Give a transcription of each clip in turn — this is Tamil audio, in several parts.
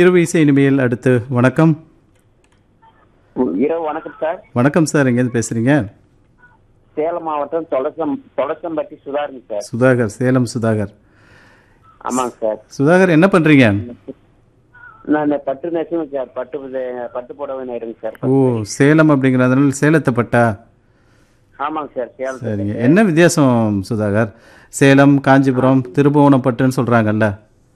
இரவு இசை இனிமையில் அடுத்து வணக்கம் இரவு வணக்கம் சார் வணக்கம் சார் எங்கேருந்து பேசுறீங்க சேலம் மாவட்டம் தொலசம் தொலசம்பட்டி சுதாருங்க சார் சுதாகர் சேலம் சுதாகர் ஆமாங்க சார் சுதாகர் என்ன பண்றீங்க நான் இந்த பட்டு நெசுங்க சார் பட்டு புத- பட்டு புடவை நேருங்க சார் ஓ சேலம் அப்படிங்கிறதுனால சேலத்தை பட்டா ஆமாங்க சார் சேலம் சரிங்க என்ன வித்தியாசம் சுதாகர் சேலம் காஞ்சிபுரம் திருபுவனம் பட்டுன்னு சொல்றாங்கல்ல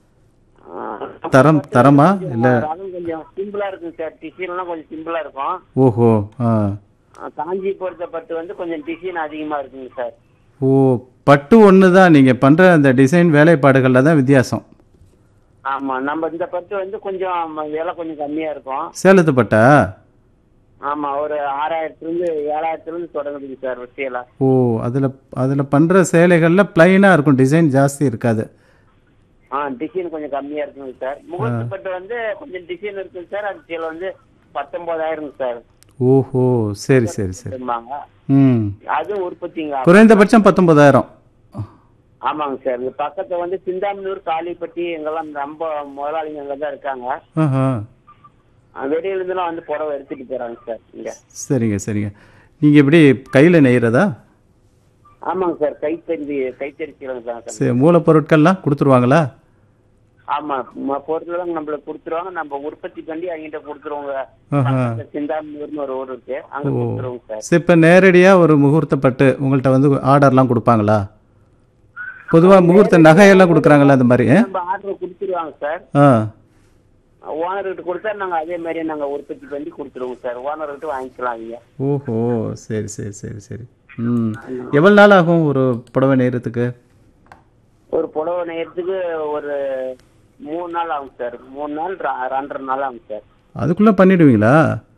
தரம் தரமா இல்ல ரகம் கொஞ்சம் சிம்பிளா இருக்குங்க சார் டிசைன்லாம் கொஞ்சம் சிம்பிளா இருக்கும் ஓஹோ ஆ ஆ, காஞ்சி பொறுத்த பட்டு வந்து கொஞ்சம் டிசைன் அதிகமா இருக்குங்க சார் ஓ பட்டு ஒன்று தான் நீங்கள் பண்ணுற அந்த டிசைன் வேலைப்பாடுகளில் தான் வித்தியாசம் ஆமா நம்ம இந்த பட்டு வந்து கொஞ்சம் விலை கொஞ்சம் கம்மியா இருக்கும் சேலத்து பட்டா ஆமா ஒரு ஆறாயிரத்துல இருந்து ஏழாயிரத்துல இருந்து தொடங்குதுங்க சார் சேலை ஓ அதில் அதில் பண்ணுற சேலைகளில் ப்ளைனாக இருக்கும் டிசைன் ஜாஸ்தி இருக்காது ஆ டிசைன் கொஞ்சம் கம்மியா இருக்குங்க சார் முகூர்த்த பட்டு வந்து கொஞ்சம் டிசைன் இருக்குங்க சார் அது சேலை வந்து பத்தொன்பதாயிரம் சார் ஓஹோ சரி சரி சரி சொல்லுவாங்க ம் அதுவும் உற்பத்திங்க குறைந்தபட்சம் பத்தொன்பதாயிரம் ஆமாங்க சார் இந்த பக்கத்துல வந்து சிந்தாமனூர் காளிப்பட்டி எங்கெல்லாம் ரொம்ப முதலாளிங்க அங்க தான் இருக்காங்க ஆஹா அஹ் வெளியில இருந்துலாம் வந்து புடவை எடுத்துட்டு போறாங்க சார் இங்க சரிங்க சரிங்க நீங்கள் எப்படி கையில் நெய்கிறதா ஆமாங்க சார் கைத்தறி கைத்தறி சீலங்க தான் சார் சரி மூலப்பொருட்கள்லாம் கொடுத்துருவாங்களா ஆமா ம- பொருட்கள் நம்மளுக்கு கொடுத்துருவாங்க நம்ம உற்பத்தி பண்ணி அவங்ககிட்ட கொடுத்துருவாங்க ஆஹா பக்கத்துல சிந்தாமனூர்னு ஒரு ஊர் இருக்கு அங்க கொடுத்துருவோங்க சார் சரி இப்போ நேரடியாக ஒரு முகூர்த்த பட்டு உங்கள்கிட்ட வந்து ஆர்டர்லாம் கொடுப்பாங்களா பொதுவாக முகூர்த்த நகையெல்லாம் கொடுக்குறாங்களா அந்த மாதிரி ஆ? நம்ம ஆர்டர் கொடுத்துருவாங்க சார் ஆ ஓனர்கிட்ட கொடுத்தா நாங்க அதே மாதிரியே நாங்க உற்பத்தி பண்ணி கொடுத்துருவோம் சார் ஓனர்கிட்ட வாங்கிக்கலாம் அவங்க ஓஹோ சரி சரி சரி சரி ம் எவ்வளோ நாள் ஆகும் ஒரு புடவை நெய்யறதுக்கு ஒரு புடவை நெய்யறதுக்கு ஒரு மூணு நாள் ஆகும் சார் மூணு நாள் ர- ரெண்டரை நாள் ஆகும் சார் அதுக்குள்ளே பண்ணிடுவீங்களா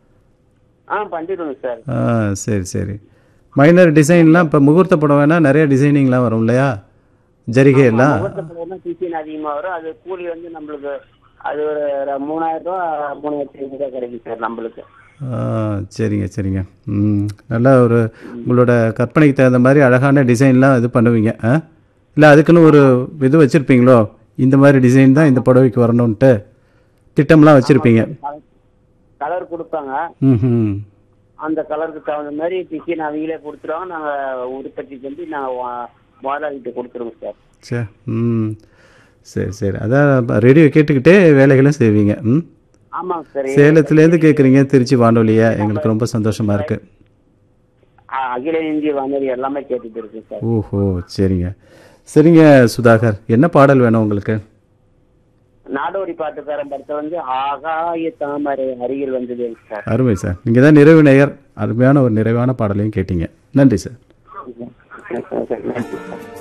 ஆ பண்ணிடுவோங்க சார் ஆ சரி சரி மைனர் டிசைன்லாம் இப்போ முகூர்த்த புடவைனா நிறைய டிசைனிங்லாம் வரும் இல்லையா ஜரிகை எல்லாம் முகூர்த்த புடவைனா டிசைன் அதிகமா வரும் அது கூலி வந்து நம்மளுக்கு அது ஒரு ர- மூணாயிரம் ரூபா மூணாயிரத்தி ஐநூறு ரூபா கிடைக்கும் சார் நம்மளுக்கு ஆ சரிங்க சரிங்க ம் நல்லா ஒரு உங்களோட கற்பனைக்கு தகுந்த மாதிரி அழகான டிசைன்லாம் இது பண்ணுவீங்க ஆ இல்லை அதுக்குன்னு ஒரு இது வச்சுருப்பீங்களோ இந்த மாதிரி டிசைன் தான் இந்த புடவைக்கு வரணுன்ட்டு திட்டம்லாம் வச்சுருப்பீங்க கலர் கொடுப்பாங்க ம் ம் அந்த கலருக்கு தகுந்த மாதிரி டிசைன் அவங்களே கொடுத்துருவாங்க நாங்க உற்பத்தி பண்ணி நாங்க வா- முதலாளிகிட்ட கொடுத்துருவோம் சார் சே ம் சரி சரி அதான் ரேடியோ கேட்டுக்கிட்டே வேலைகளும் செய்வீங்க ம் ஆமாங்க சார் சேலத்துலேருந்து கேட்குறீங்க திருச்சி வானொலியை எங்களுக்கு ரொம்ப சந்தோஷமாக இருக்குது அ- அகில இந்திய வானொலி எல்லாமே கேட்டுட்டு இருக்கு சார் ஓஹோ சரிங்க சரிங்க சுதாகர் என்ன பாடல் வேணும் உங்களுக்கு நாடோடி பாட்டுக்காரன் படத்தை வந்து ஆகாய தாமரை அருகில் வந்தது சார் அருமை சார் நீங்கள் தான் நிறைவு நேயர் அருமையான ஒரு நிறைவான பாடலையும் கேட்டீங்க நன்றி சார் நன்றி சார்